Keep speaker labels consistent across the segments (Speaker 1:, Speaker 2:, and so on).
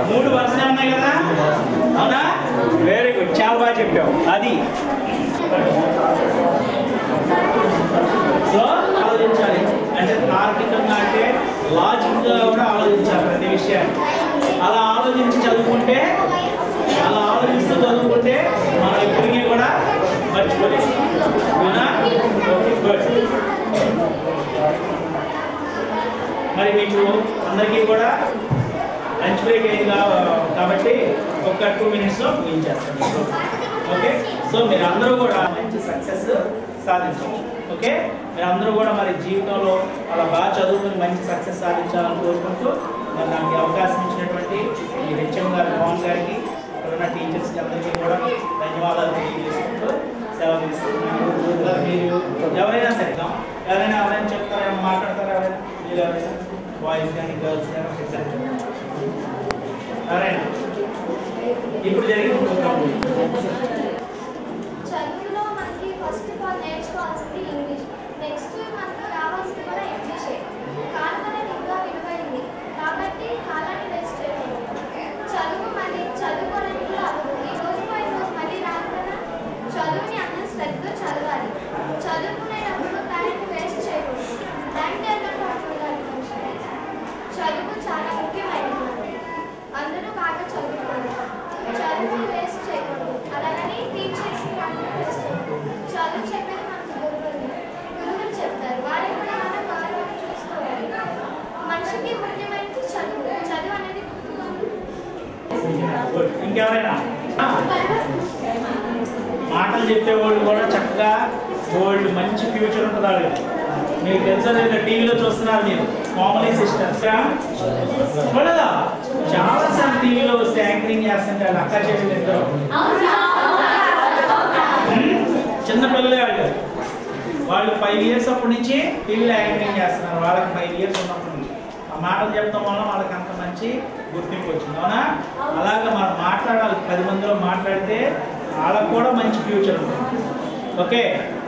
Speaker 1: మూడు వరుసనే ఉన్నాయి కదా అవునా వెరీ గుడ్ చాలా బాగా చెప్పావు అది సో ఆలోచించాలి అంటే తార్కికంగా అంటే లాజిక్గా కూడా ఆలోచించాలి ప్రతి విషయాన్ని అలా ఆలోచించి చదువుకుంటే అలా ఆలోచిస్తూ చదువుకుంటే మనం ఎప్పటికీ కూడా మర్చిపోలేదు అవునా ఓకే గుడ్ మరి మీకు అందరికీ కూడా లంచ్ బ్రేక్ అయింది కా- కాబట్టి ఒక టూ మినిట్స్లో ముగించేస్తాను ఓకే సో మీరు అందరూ కూడా మంచి సక్సెస్ సాధించండి ఓకే మీరు అందరూ కూడా మరి జీవితంలో అలా బాగా చదువుకుని మంచి సక్సెస్ సాధించాలని కోరుకుంటూ మరి నాకు ఈ అవకాశం ఇచ్చినటువంటి ఈ హెచ్ఎం గారి పవన్ గారికి ఇక్కడ ఉన్న టీచర్స్కి అందరికీ కూడా ధన్యవాదాలు తెలియజేసుకుంటూ సెలవు తీసుకుంటున్నాను ఇంకా మీరు ఎవరైనా సరే ఎవరైనా ఎవరైనా చెప్తారా ఏమైనా మాట్లాడతారా ఎవరైనా మీరు ఎవరైనా బాయ్స్ కానీ గర్ల్స్ కానీ ఎగ్జామ్ ఎవరైనా ఇప్పుడు జరిగిన ప్రోగ్రామ్
Speaker 2: చదువులో మనకి ఫస్ట్ ఆఫ్ ఆల్ నేర్చుకోవాల్సింది ఇంగ్లీష్ నెక్స్ట్ మనకు రావాల్సింది కూడా ఇంగ్లీషే కాలం అనేది ఇంకా విలువైంది కాబట్టి కాలాన్ని వేస్ట్ చేయకూడదు చదువు మళ్ళీ చదువుకోవడానికి కూడా అవ్వదు ఈ రోజు పోయిన రోజు మళ్ళీ రాదు కదా చదువుని అందరూ శ్రద్ధగా చదవాలి చదువుకునేటప్పుడు టైంని వేస్ట్ చేయకూడదు టైం లేకుండా ఉండాలి మనిషి చదువు చాలా ముఖ్యమైనది అందరూ బాగా చదువుకోవాలి చదువు వేస్ట్ చేయకూడదు అలాగని టీచర్స్ చదువు చెప్పేది మనకు గురువులు గురువులు చెప్తారు వారి కూడా మనం గౌరవం చూసుకోవాలి మనిషికి ముఖ్యమైనది చదువు చదువు అనేది
Speaker 1: గుడ్. ఇంకెవరైనా ఆ, మాటలు చెప్పేవాళ్ళు కూడా చక్కగా వాళ్ళు మంచి ఫ్యూచర్ ఉంటుంది వాళ్ళకి మీకు తెలుసా లేదా టీవీలో చూస్తున్నారు మీరు కామలీ సిస్టర్స్ చూడదా చాలా సార్లు టీవీలో వస్తే యాంకరింగ్ చేస్తుంటే వాళ్ళు అక్క చెల్లి ఇద్దరు చిన్న పిల్లలే వాళ్ళు వాళ్ళు ఫైవ్ ఇయర్స్ అప్పటి నుంచి టీవీలో యాంకరింగ్ చేస్తున్నారు వాళ్ళకి ఫైవ్ ఇయర్స్ ఉన్నప్పటి నుంచి ఆ మాటలు చెప్పడం వల్ల వాళ్ళకి అంత మంచి గుర్తింపు వచ్చింది అవునా అలాగే మనం మాట్లాడాలి పది మందిలో మాట్లాడితే వాళ్ళకు కూడా మంచి ఫ్యూచర్ ఉంది ఓకే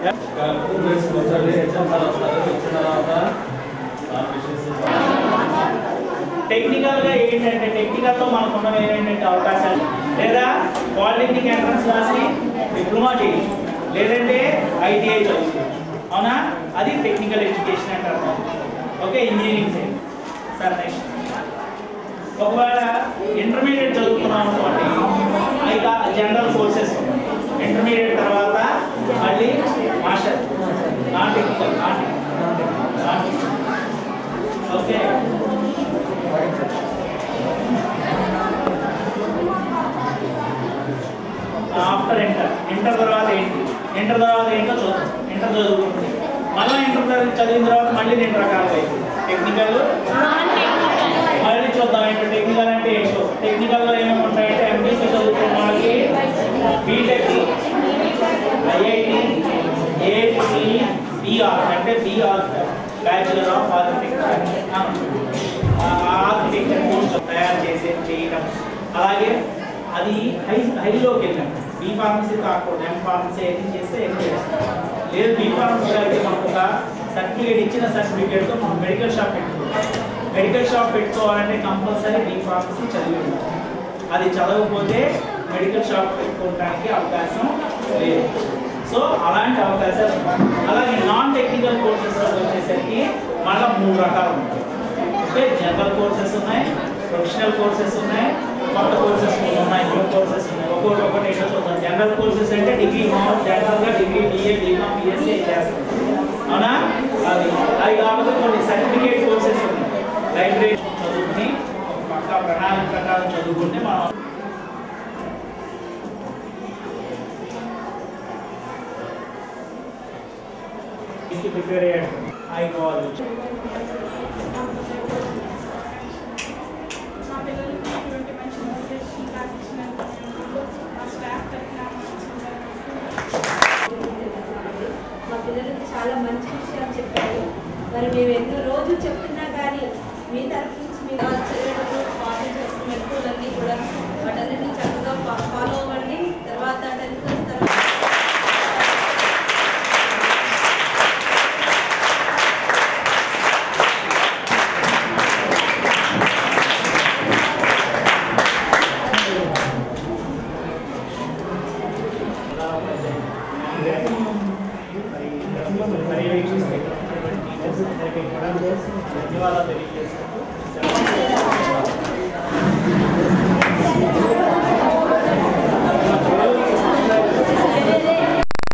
Speaker 1: టెక్నికల్ గా ఏంటంటే టెక్నికల్ లో మనకు ఉన్న ఏంటంటే అవకాశాలు లేదా పాలిటెక్నిక్ ఎంట్రన్స్ రాసి డిప్లొమా చేయొచ్చు లేదంటే ఐటీఐ చదువుకోవచ్చు అవునా అది టెక్నికల్ ఎడ్యుకేషన్ అంటారు okay engineering side sir next ఒకవేళ ఇంటర్మీడియట్ చదువుకున్నాం అనుకోండి ఇక జనరల్ కోర్సెస్ ఇంటర్మీడియట్ తర్వాత మళ్ళీ master non technical non non okay after inter inter తర్వాత ఏంటి ఇంటర్ తర్వాత ఏంటో చూద్దాం ఇంటర్ చదువుకుంటుంది మళ్ళీ ఇంటర్ తర్వాత చదివిన తర్వాత మళ్ళీ రెండు రకాలుగా అయింది టెక్నికల్ మళ్ళీ చూద్దాం ఏంటో టెక్నికల్ అంటే ఏంటో టెక్నికల్లో ఏమేమి ఉంటాయంటే ఎంబీసీ చదువుకున్న వాళ్ళకి బీటెక్ ఐఐటి ఏసీ బిఆర్ అంటే BR bachelor of architecture architecture course తయారు చేసే చేయడం అలాగే అది హై హైలోకి వెళ్ళాం బీ ఫార్మసీ కాకుండా ఎం ఫార్మసీ ఏది చేస్తే ఏం చేస్తాం లేదు బీ ఫార్మసీ అయితే మనకు ఒక సర్టిఫికేట్ ఇచ్చిన సర్టిఫికేట్తో మనం మెడికల్ షాప్ పెట్టుకోవాలి మెడికల్ షాప్ పెట్టుకోవాలంటే కంపల్సరీ బీ ఫార్మసీ చదివి ఉండాలి అది చదవకపోతే మెడికల్ షాప్ పెట్టుకోవడానికి అవకాశం లేదు సో అలాంటి అవకాశాలు ఉన్నాయి. అలాగే నాన్ టెక్నికల్ కోర్సెస్ వచ్చేసరికి మళ్ళీ మూడు రకాలు ఉంటాయి అంటే జనరల్ కోర్సెస్ ఉన్నాయి ప్రొఫెషనల్ కోర్సెస్ ఉన్నాయి కొత్త కోర్సెస్ ఉన్నాయి న్యూ కోర్సెస్ ఉన్నాయి ఒక్కొక్కటి ఒకటి ఏంటో చూద్దాం జనరల్ కోర్సెస్ అంటే డిగ్రీ మామూలు జనరల్గా డిగ్రీ బిఏ బీకామ్ బిఎస్సీ చేస్తాం అవునా అది అది కాకపోతే కొన్ని సర్టిఫికేట్ కోర్సెస్ ఉన్నాయి లైబ్రరీ చదువుకుని ఒక పక్క ప్రణాళిక ప్రకారం చదువుకుంటే మనం ప్రిపేర్ అయ్యాడు అయిపోవాలి
Speaker 3: మా పిల్లలకి ఇటువంటి మంచి మోటివేషన్ క్లాస్ ఇచ్చినందుకు మా స్టాఫ్ తరఫున
Speaker 4: మా పిల్లలకి చాలా మంచి విషయాలు చెప్పారు మరి మేము ఎన్నో రోజులు చెప్తున్నా కానీ మీ తరఫు నుంచి మీరు వాళ్ళు చదివేటప్పుడు ఫాలో చేస్తున్న మెలకువలన్నీ కూడా వాటన్నిటిని చక్కగా ఫా- ఫాలో అవ్వండి తర్వాత టెన్త్ క్లాస్ తర్వాత
Speaker 1: అందరికీ కూడా ధన్యవాదాలు తెలియజేసుకుంటూ సెలవు.